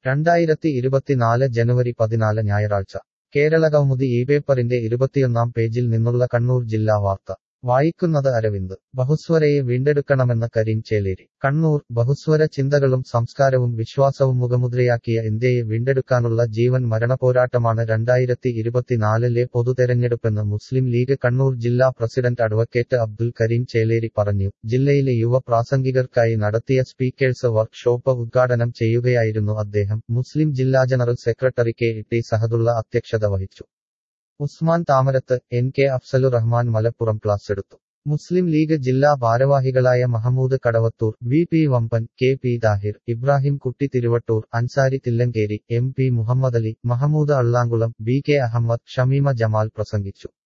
രണ്ടായിരത്തി ഇരുപത്തിനാല് ജനുവരി പതിനാല് ഞായറാഴ്ച കേരളകൗമുദി ഈ പേപ്പറിന്റെ ഇരുപത്തിയൊന്നാം പേജിൽ നിന്നുള്ള കണ്ണൂർ ജില്ലാ വാർത്ത വായിക്കുന്നത് അരവിന്ദ് ബഹുസ്വരയെ വീണ്ടെടുക്കണമെന്ന് കരീം ചേലേരി കണ്ണൂർ ബഹുസ്വര ചിന്തകളും സംസ്കാരവും വിശ്വാസവും മുഖമുദ്രയാക്കിയ ഇന്ത്യയെ വീണ്ടെടുക്കാനുള്ള ജീവൻ മരണ പോരാട്ടമാണ് രണ്ടായിരത്തി ഇരുപത്തിനാലിലെ പൊതുതെരഞ്ഞെടുപ്പെന്ന് മുസ്ലിം ലീഗ് കണ്ണൂർ ജില്ലാ പ്രസിഡന്റ് അഡ്വക്കേറ്റ് അബ്ദുൽ കരീം ചേലേരി പറഞ്ഞു ജില്ലയിലെ യുവ പ്രാസംഗികർക്കായി നടത്തിയ സ്പീക്കേഴ്സ് വർക്ക്ഷോപ്പ് ഉദ്ഘാടനം ചെയ്യുകയായിരുന്നു അദ്ദേഹം മുസ്ലിം ജില്ലാ general secretary K T Sahadulla അധ്യക്ഷത വഹിച്ചു Usman Thamarath N K Afsalu Rahman Malappuram class എടുത്തു മുസ്ലിം ലീഗ് ജില്ലാ ഭാരവാഹികളായ Mahmood Kadavathur V P Vamban K P Dahir Ibrahim Kutty Thiruvattoor Ansari Thillankeri M P Muhammad Ali Mahmood Allankulam B K Ahammed Shameema Jamal പ്രസംഗിച്ചു